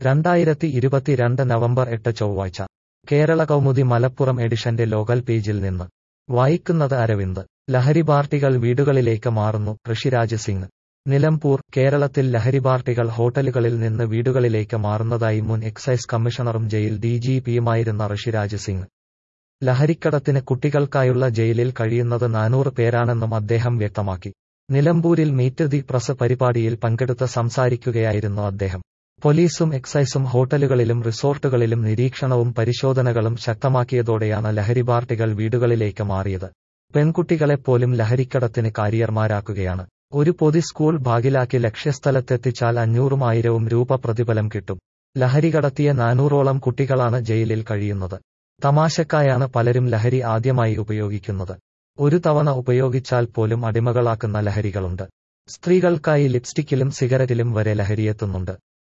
രണ്ടായിരത്തി ഇരുപത്തിരണ്ട് നവംബർ എട്ട് ചൊവ്വാഴ്ച കേരള കൗമുദി മലപ്പുറം എഡിഷന്റെ ലോകൽ പേജിൽ നിന്ന് വായിക്കുന്നത് അരവിന്ദ് ലഹരി പാർട്ടികൾ വീടുകളിലേക്ക് മാറുന്നു ഋഷിരാജ് സിംഗ് നിലമ്പൂർ കേരളത്തിൽ ലഹരി പാർട്ടികൾ ഹോട്ടലുകളിൽ നിന്ന് വീടുകളിലേക്ക് മാറുന്നതായി മുൻ എക്സൈസ് കമ്മീഷണറും ജയിൽ ഡിജിപിയുമായിരുന്ന ഋഷിരാജ് സിംഗ് ലഹരിക്കടത്തിന് കുട്ടികൾക്കായുള്ള ജയിലിൽ കഴിയുന്നത് നാനൂറ് പേരാണെന്നും അദ്ദേഹം വ്യക്തമാക്കി നിലമ്പൂരിൽ മീറ്റ് ദി പ്രസ് പരിപാടിയിൽ പങ്കെടുത്ത് സംസാരിക്കുകയായിരുന്നു അദ്ദേഹം പോലീസും എക്സൈസും ഹോട്ടലുകളിലും റിസോർട്ടുകളിലും നിരീക്ഷണവും പരിശോധനകളും ശക്തമാക്കിയതോടെയാണ് ലഹരി പാർട്ടികൾ വീടുകളിലേക്ക് മാറിയത് പെൺകുട്ടികളെപ്പോലും ലഹരിക്കടത്തിന് കാരിയർമാരാക്കുകയാണ് ഒരു പൊതി സ്കൂൾ ഭാഗിലാക്കി ലക്ഷ്യസ്ഥലത്തെത്തിച്ചാൽ അഞ്ഞൂറും ആയിരവും രൂപ പ്രതിഫലം കിട്ടും ലഹരി കടത്തിയ നാനൂറോളം കുട്ടികളാണ് ജയിലിൽ കഴിയുന്നത് തമാശക്കായാണ് പലരും ലഹരി ആദ്യമായി ഉപയോഗിക്കുന്നത് ഒരു തവണ ഉപയോഗിച്ചാൽ പോലും അടിമകളാക്കുന്ന ലഹരികളുണ്ട് സ്ത്രീകൾക്കായി ലിപ്സ്റ്റിക്കിലും സിഗരറ്റിലും വരെ ലഹരിയെത്തുന്നുണ്ട്